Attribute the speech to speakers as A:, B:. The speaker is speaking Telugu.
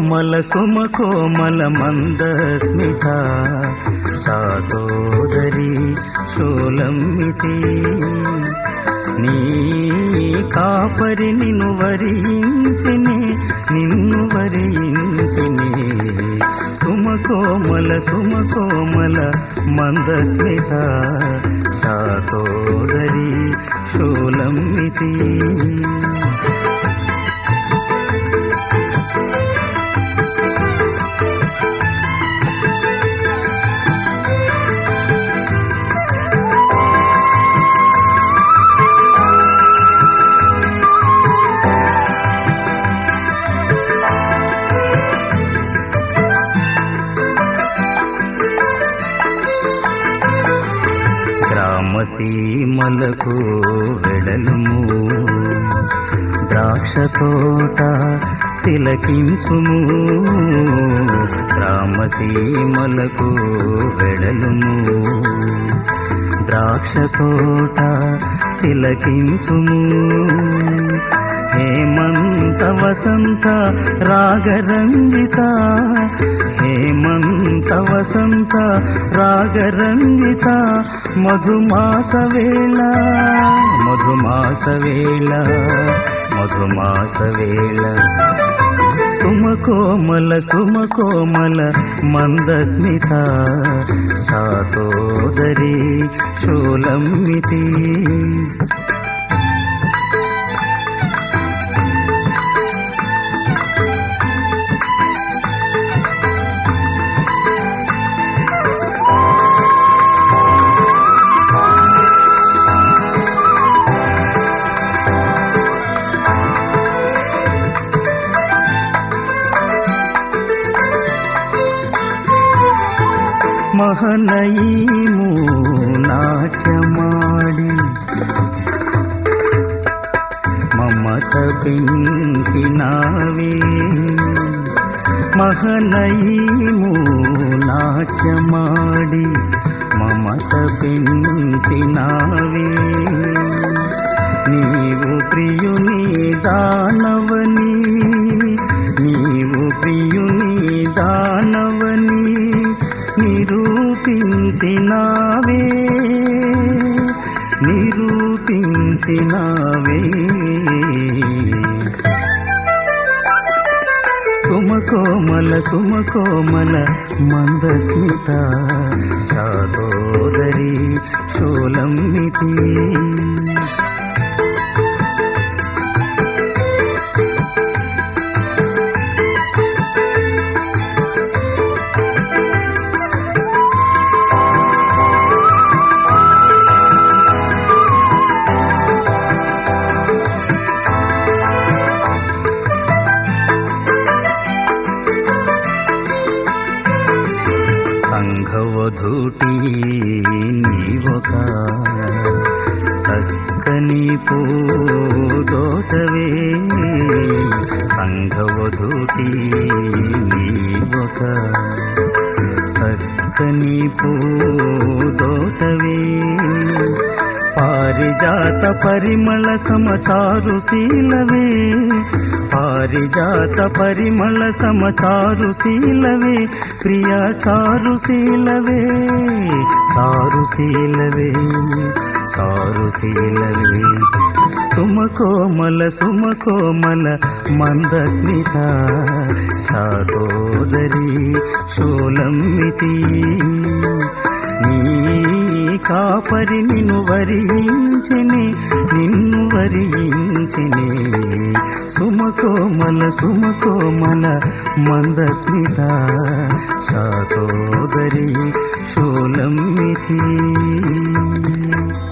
A: కోమల సుమ కోమల మంద స్మిత సాదోదరి శూలమ్మితి నీ కాపరి నిన్ను వరించిని నిన్ను వరించిని సుమకోమల సుమకోమల మందస్మిత శాతోదరి శూలమ్మితి గ్రామసీమలకు వెడలుము ద్రాక్ష తోట తిలకించుము గ్రామసీమలకు వెడలుము ద్రాక్ష తోట తిలకించుము హేమంత వసంత రాగరంజిత హేమంత వసంత రాగరంజిత మధుమాస వేళ మధుమాస వేళ మధుమాస వేళ సుమకోమల సుమకోమల మందస్మిత సాతోదరి శూలమ్మితి మహనయీము నాట్యమాడి మమత పెంచినావే మహనయీము నాట్యమాడి మమత పెంచినావే నీవు ప్రియుని దానవని నీవు ప్రియుని దానవని నిరూపించినావే నిరూపించినావే సుమకోమల సుమకోమల మందస్మిత సాదోదరి శూలమ్మితి సంఘవధూటి నీవొక చక్కని పూదోటవే సంఘవధూటి నీవొక చక్కని పూదోటవే పారిజాత పరిమళ సమచారు శీలవే పారిజాత పరిమళ సమచారు శీలవే ప్రియా చారు శీలవే చారు శీలవే చారు శీలవే సుమకోమల సుమకోమల మందస్మిత సాదోదరి శూలమ్మితి నీ కాపరి నిన్ను వరించిని నిన్ను వరించిని సుమకోమల సుమకోమల మందస్మిత శాతోదరి శూలమ్మితి